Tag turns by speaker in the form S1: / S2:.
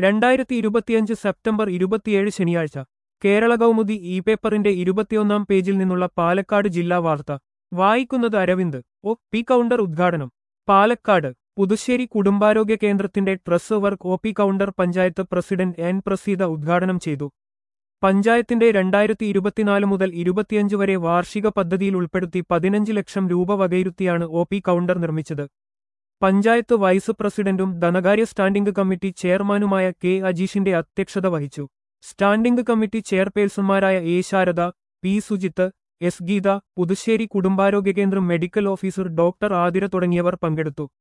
S1: രണ്ടായിരത്തി ഇരുപത്തിയഞ്ച് സെപ്റ്റംബർ ഇരുപത്തിയേഴ് ശനിയാഴ്ച കേരള കൗമുദി ഇ പേപ്പറിന്റെ ഇരുപത്തിയൊന്നാം പേജിൽ നിന്നുള്ള പാലക്കാട് ജില്ലാ വാർത്ത വായിക്കുന്നത് അരവിന്ദ് ഒ പി കൗണ്ടർ ഉദ്ഘാടനം പാലക്കാട് പുതുശ്ശേരി കുടുംബാരോഗ്യ കേന്ദ്രത്തിന്റെ truss work O P counter panchayat president N Praseetha ഉദ്ഘാടനം ചെയ്തു പഞ്ചായത്തിന്റെ രണ്ടായിരത്തി ഇരുപത്തിനാല് മുതൽ ഇരുപത്തിയഞ്ച് വരെ വാർഷിക പദ്ധതിയിൽ ഉൾപ്പെടുത്തി പതിനഞ്ച് ലക്ഷം രൂപ വകയിരുത്തിയാണ് ഒ പി കൗണ്ടർ നിർമ്മിച്ചത് പഞ്ചായത്ത് വൈസ് പ്രസിഡന്റും ധനകാര്യ സ്റ്റാൻഡിംഗ് കമ്മിറ്റി ചെയർമാനുമായ കെ അജീഷിന്റെ അധ്യക്ഷത വഹിച്ചു സ്റ്റാൻഡിംഗ് കമ്മിറ്റി ചെയർപേഴ്സൺമാരായ A Sarada P Sujith S Geetha Puthussery കുടുംബാരോഗ്യ കേന്ദ്രം മെഡിക്കൽ ഓഫീസർ ഡോക്ടർ ആതിര തുടങ്ങിയവർ പങ്കെടുത്തു